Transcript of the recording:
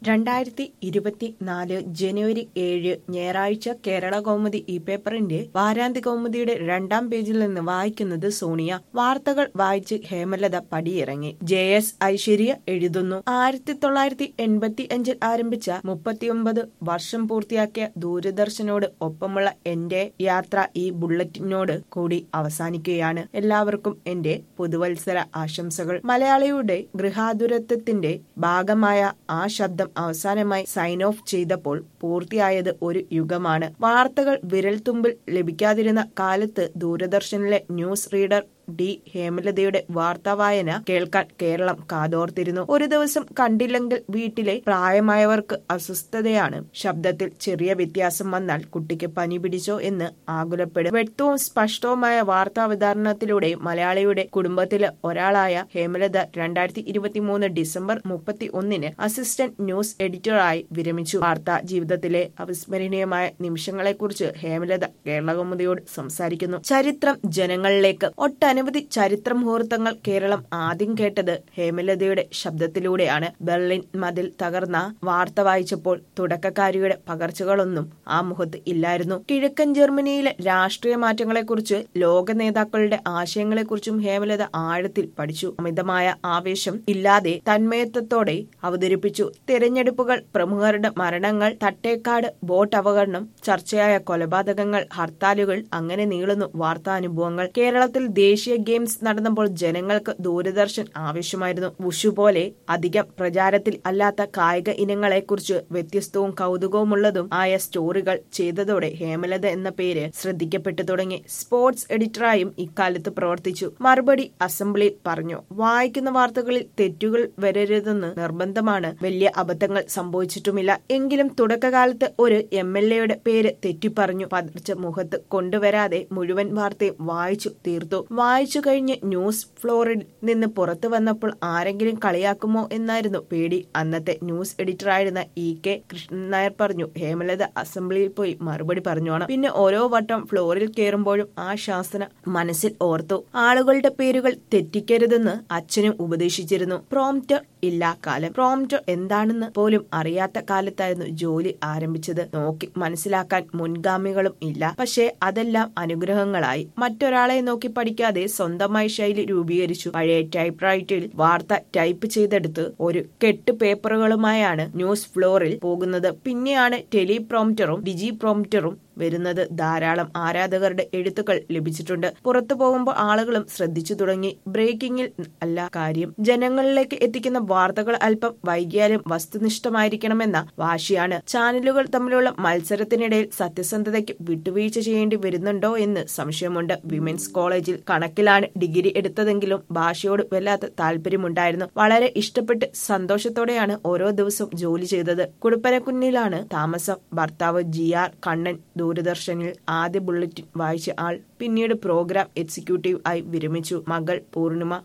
രണ്ടായിരത്തി ഇരുപത്തിനാല് ജനുവരി ഏഴ് ഞായറാഴ്ച കേരള കൗമുദി ഈ പേപ്പറിന്റെ വാരാന്ത്യ കൗമുദിയുടെ രണ്ടാം പേജിൽ നിന്ന് വായിക്കുന്നത് സോണിയ വാർത്തകൾ വായിച്ച് ഹേമലത പടിയിറങ്ങി ജെ എസ് ഐശ്വര്യ എഴുതുന്നു ആയിരത്തി തൊള്ളായിരത്തി എൺപത്തി അഞ്ചിൽ ആരംഭിച്ച മുപ്പത്തിയൊമ്പത് വർഷം പൂർത്തിയാക്കിയ ദൂരദർശനോട് ഒപ്പമുള്ള എന്റെ യാത്ര ഈ ബുള്ളറ്റിനോട് കൂടി അവസാനിക്കുകയാണ് എല്ലാവർക്കും എന്റെ പുതുവത്സര ആശംസകൾ മലയാളിയുടെ ഗൃഹാതുരത്വത്തിന്റെ ഭാഗമായ ആ ശബ്ദം അവസാനമായി സൈൻ ഓഫ് ചെയ്തപ്പോൾ പൂർത്തിയായത് ഒരു യുഗമാണ് വാർത്തകൾ വിരൽത്തുമ്പിൽ ലഭിക്കാതിരുന്ന കാലത്ത് ദൂരദർശനിലെ ന്യൂസ് റീഡർ ഡി ഹേമലതയുടെ വാർത്താവായന കേൾക്കാൻ കേരളം കാതോർത്തിരുന്നു ഒരു ദിവസം കണ്ടില്ലെങ്കിൽ വീട്ടിലെ പ്രായമായവർക്ക് അസ്വസ്ഥതയാണ് ശബ്ദത്തിൽ ചെറിയ വ്യത്യാസം വന്നാൽ കുട്ടിക്ക് പനി പിടിച്ചോ എന്ന് ആകുലപ്പെടും വ്യക്തവും സ്പഷ്ടവുമായ വാർത്താവതാരണത്തിലൂടെ മലയാളിയുടെ കുടുംബത്തിലെ ഒരാളായ ഹേമലത രണ്ടായിരത്തി ഇരുപത്തിമൂന്ന് ഡിസംബർ മുപ്പത്തി ഒന്നിന് അസിസ്റ്റന്റ് ന്യൂസ് എഡിറ്ററായി വിരമിച്ചു വാർത്താ ജീവിതത്തിലെ അവിസ്മരണീയമായ നിമിഷങ്ങളെക്കുറിച്ച് ഹേമലത കേരള കൗമുദിയോട് സംസാരിക്കുന്നു ചരിത്രം ജനങ്ങളിലേക്ക് ഒട്ടനവധി ചരിത്ര മുഹൂർത്തങ്ങൾ കേരളം ആദ്യം കേട്ടത് ഹേമലതയുടെ ശബ്ദത്തിലൂടെയാണ് ബെർലിൻ മതിൽ തകർന്ന വാർത്ത വായിച്ചപ്പോൾ തുടക്കക്കാരിയുടെ പകർച്ചകളൊന്നും ആ മുഖത്ത് ഇല്ലായിരുന്നു കിഴക്കൻ ജർമ്മനിയിലെ രാഷ്ട്രീയ മാറ്റങ്ങളെക്കുറിച്ച് ലോക നേതാക്കളുടെ ആശയങ്ങളെക്കുറിച്ചും ഹേമലത ആഴത്തിൽ പഠിച്ചു അമിതമായ ആവേശം ഇല്ലാതെ തന്മയത്വത്തോടെ അവതരിപ്പിച്ചു തിരഞ്ഞെടുപ്പുകൾ പ്രമുഖരുടെ മരണങ്ങൾ തട്ടേക്കാട് ബോട്ട് അപകടനം ചർച്ചയായ കൊലപാതകങ്ങൾ ഹർത്താലുകൾ അങ്ങനെ നീളുന്നു വാർത്താനുഭവങ്ങൾ കേരളത്തിൽ ദേശീയ ഗെയിംസ് നടന്നപ്പോൾ ജനങ്ങൾക്ക് ദൂരദർശൻ ആവശ്യമായിരുന്നു വുഷു പോലെ അധികം പ്രചാരത്തിൽ അല്ലാത്ത കായിക ഇനങ്ങളെക്കുറിച്ച് വ്യത്യസ്തവും കൗതുകവുമുള്ളതും ആയ സ്റ്റോറികൾ ചെയ്തതോടെ ഹേമലത എന്ന പേര് ശ്രദ്ധിക്കപ്പെട്ടു തുടങ്ങി സ്പോർട്സ് എഡിറ്ററായും ഇക്കാലത്ത് പ്രവർത്തിച്ചു മറുപടി അസംബ്ലിയിൽ പറഞ്ഞു വായിക്കുന്ന വാർത്തകളിൽ തെറ്റുകൾ വരരുതെന്ന് നിർബന്ധമാണ് വലിയ അബദ്ധങ്ങൾ സംഭവിച്ചിട്ടുമില്ല എങ്കിലും തുടക്കകാലത്ത് ഒരു എം എൽ എയുടെ പേര് തെറ്റിപ്പറഞ്ഞു പതിർച്ച മുഖത്ത് കൊണ്ടുവരാതെ മുഴുവൻ വാർത്തയും വായിച്ചു തീർത്തു വായിച്ചു കഴിഞ്ഞ് ന്യൂസ് ഫ്ലോറിൽ നിന്ന് പുറത്തു വന്നപ്പോൾ ആരെങ്കിലും കളിയാക്കുമോ എന്നായിരുന്നു പേടി അന്നത്തെ ന്യൂസ് എഡിറ്ററായിരുന്ന ഇ കെ കൃഷ്ണൻ നായർ പറഞ്ഞു ഹേമലത അസംബ്ലിയിൽ പോയി മറുപടി പറഞ്ഞോണം പിന്നെ ഓരോ വട്ടം ഫ്ലോറിൽ കയറുമ്പോഴും ആ ശാസന മനസ്സിൽ ഓർത്തു ആളുകളുടെ പേരുകൾ തെറ്റിക്കരുതെന്ന് അച്ഛനും ഉപദേശിച്ചിരുന്നു പ്രോംപ്റ്റർ ഇല്ല കാലം പ്രോംപ്റ്റർ എന്താണെന്ന് പോലും അറിയാത്ത കാലത്തായിരുന്നു ജോലി ആരംഭിച്ചത് നോക്കി മനസ്സിലാക്കാൻ മുൻഗാമികളും ഇല്ല പക്ഷേ അതെല്ലാം അനുഗ്രഹങ്ങളായി മറ്റൊരാളെ നോക്കി പഠിക്കാതെ സ്വന്തമായി ശൈലി രൂപീകരിച്ചു പഴയ ടൈപ്പ് റൈറ്റിൽ വാർത്ത ടൈപ്പ് ചെയ്തെടുത്ത് ഒരു കെട്ട് പേപ്പറുകളുമായാണ് ന്യൂസ് ഫ്ലോറിൽ പോകുന്നത് പിന്നെയാണ് ടെലി പ്രോംപ്റ്ററും ഡിജി പ്രോംപ്റ്ററും വരുന്നത് ധാരാളം ആരാധകരുടെ എഴുത്തുകൾ ലഭിച്ചിട്ടുണ്ട് പുറത്തു പോകുമ്പോൾ ആളുകളും ശ്രദ്ധിച്ചു തുടങ്ങി ബ്രേക്കിംഗിൽ അല്ല കാര്യം ജനങ്ങളിലേക്ക് എത്തിക്കുന്ന വാർത്തകൾ അല്പം വൈകിയാലും വസ്തുനിഷ്ഠമായിരിക്കണമെന്ന വാശിയാണ് ചാനലുകൾ തമ്മിലുള്ള മത്സരത്തിനിടയിൽ സത്യസന്ധതയ്ക്ക് വിട്ടുവീഴ്ച ചെയ്യേണ്ടി വരുന്നുണ്ടോ എന്ന് സംശയമുണ്ട് വിമൻസ് കോളേജിൽ കണക്കിലാണ് ഡിഗ്രി എടുത്തതെങ്കിലും ഭാഷയോട് വല്ലാത്ത താല്പര്യമുണ്ടായിരുന്നു വളരെ ഇഷ്ടപ്പെട്ട് സന്തോഷത്തോടെയാണ് ഓരോ ദിവസവും ജോലി ചെയ്തത് കുടുപ്പനക്കുന്നിലാണ് താമസം ഭർത്താവ് ജി ആർ കണ്ണൻ ദൂരദർശനിൽ ആദ്യ ബുള്ളറ്റിൻ വായിച്ച ആൾ പിന്നീട് പ്രോഗ്രാം എക്സിക്യൂട്ടീവ് ആയി വിരമിച്ചു മകൾ പൂർണിമ